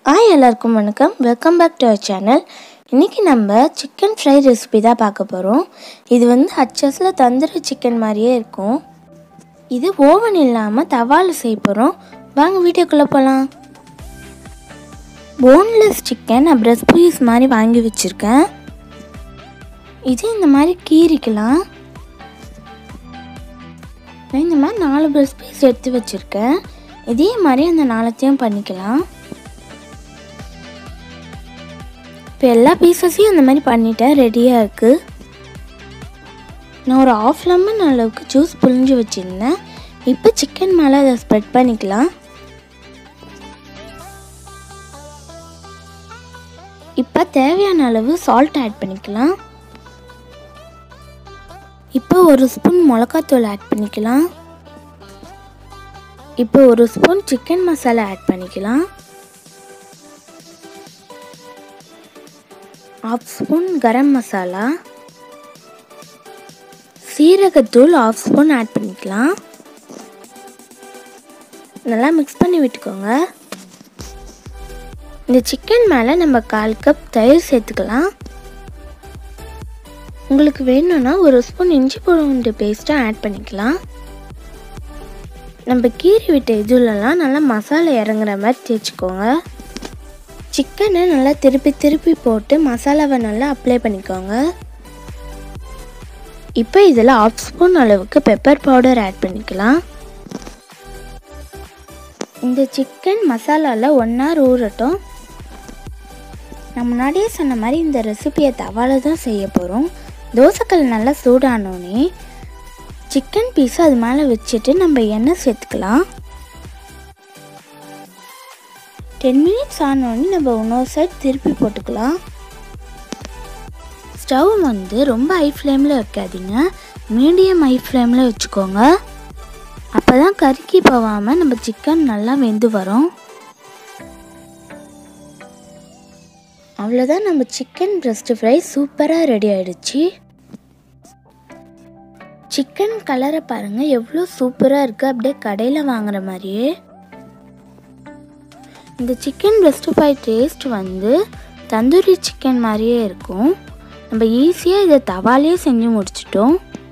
hi எல்லாருக்கும் வணக்கம் welcome back to our channel இன்றைக்கி நம்ம சிக்கன் ஃப்ரை ரெசிபி தான் பார்க்க போகிறோம் இது வந்து ஹச்சஸில் தந்தூரி சிக்கன் மாதிரியே இருக்கும் இது ஓவன் இல்லாமல் தவாவில் செய்ய போகிறோம் வாங்க வீடியோக்குள்ளே போகலாம் போன்லெஸ் சிக்கன் நான் பிரஸ் பீஸ் மாதிரி வாங்கி வச்சுருக்கேன் இது இந்த மாதிரி கீறிக்கலாம் நான் இந்த மாதிரி நாலு பிரஸ் பீஸ் எடுத்து வச்சுருக்கேன் இதே மாதிரி அந்த நாலத்தையும் பண்ணிக்கலாம் இப்போ எல்லா பீசஸையும் அந்த மாதிரி பண்ணிட்டேன் ரெடியாக இருக்குது நான் ஒரு ஆஃப் லெமன் அளவுக்கு ஜூஸ் புழிஞ்சு வச்சுருந்தேன் இப்போ சிக்கன் மேலே அதை ஸ்ப்ரெட் பண்ணிக்கலாம் இப்போ தேவையான அளவு சால்ட் ஆட் பண்ணிக்கலாம் இப்போ ஒரு ஸ்பூன் மிளகாத்தூள் ஆட் பண்ணிக்கலாம் இப்போ ஒரு ஸ்பூன் சிக்கன் மசாலா ஆட் பண்ணிக்கலாம் ஆஃப் ஸ்பூன் கரம் மசாலா சீரகத்தூள் ஆஃப் ஸ்பூன் ஆட் பண்ணிக்கலாம் நல்லா மிக்ஸ் பண்ணி விட்டுக்கோங்க இந்த சிக்கன் மேலே நம்ம கால் கப் தயிர் சேர்த்துக்கலாம் உங்களுக்கு வேணும்னா ஒரு ஸ்பூன் இஞ்சி பூண்டு பேஸ்ட்டும் ஆட் பண்ணிக்கலாம் நம்ம கீறி விட்ட இதுலலாம் நல்லா மசாலா இறங்குற மாதிரி தேய்ச்சிக்கோங்க சிக்கனை நல்லா திருப்பி திருப்பி போட்டு மசாலாவை நல்லா அப்ளை பண்ணிக்கோங்க இப்போ இதில் ஆஃப் ஸ்பூன் அளவுக்கு பெப்பர் பவுடர் ஆட் பண்ணிக்கலாம் இந்த சிக்கன் மசாலாவில் ஒன் ஹவர் ஊறட்டும் நான் முன்னாடியே சொன்ன மாதிரி இந்த ரெசிபியை தவால தான் செய்ய போகிறோம் தோசைக்கல் நல்லா சூடானோடனே சிக்கன் பீஸ் அது மேலே வச்சுட்டு நம்ம எண்ணெய் சேர்த்துக்கலாம் டென் மினிட்ஸ் ஆனோடனே நம்ம இன்னொரு சைட் திருப்பி போட்டுக்கலாம் ஸ்டவ் வந்து ரொம்ப ஹை ஃப்ளேமில் வைக்காதீங்க மீடியம் ஹை ஃப்ளேமில் வச்சுக்கோங்க அப்போ தான் கருக்கி போகாமல் நம்ம சிக்கன் நல்லா வெந்து வரும் அவ்வளோதான் நம்ம சிக்கன் பிரஸ்ட் ஃப்ரை சூப்பராக ரெடி ஆயிடுச்சு சிக்கன் கலரை பாருங்கள் எவ்வளோ சூப்பராக இருக்குது அப்படியே கடையில் வாங்குற மாதிரியே இந்த சிக்கன் பிரஸ்ட் ஃப்ரை டேஸ்ட் வந்து தந்தூரி சிக்கன் மாதிரியே இருக்கும் நம்ம ஈஸியாக இதை தவாலே செஞ்சு முடிச்சிட்டோம்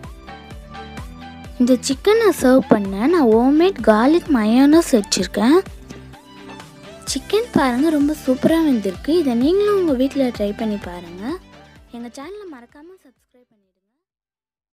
இந்த சிக்கனை சர்வ் பண்ண நான் ஹோம்மேட் கார்லிக் மயோனஸ் வச்சுருக்கேன் சிக்கன் பாருங்கள் ரொம்ப சூப்பராக வந்திருக்கு இதை நீங்களும் உங்கள் வீட்டில் ட்ரை பண்ணி பாருங்கள் எங்கள் சேனலை மறக்காமல் சப்ஸ்கிரைப்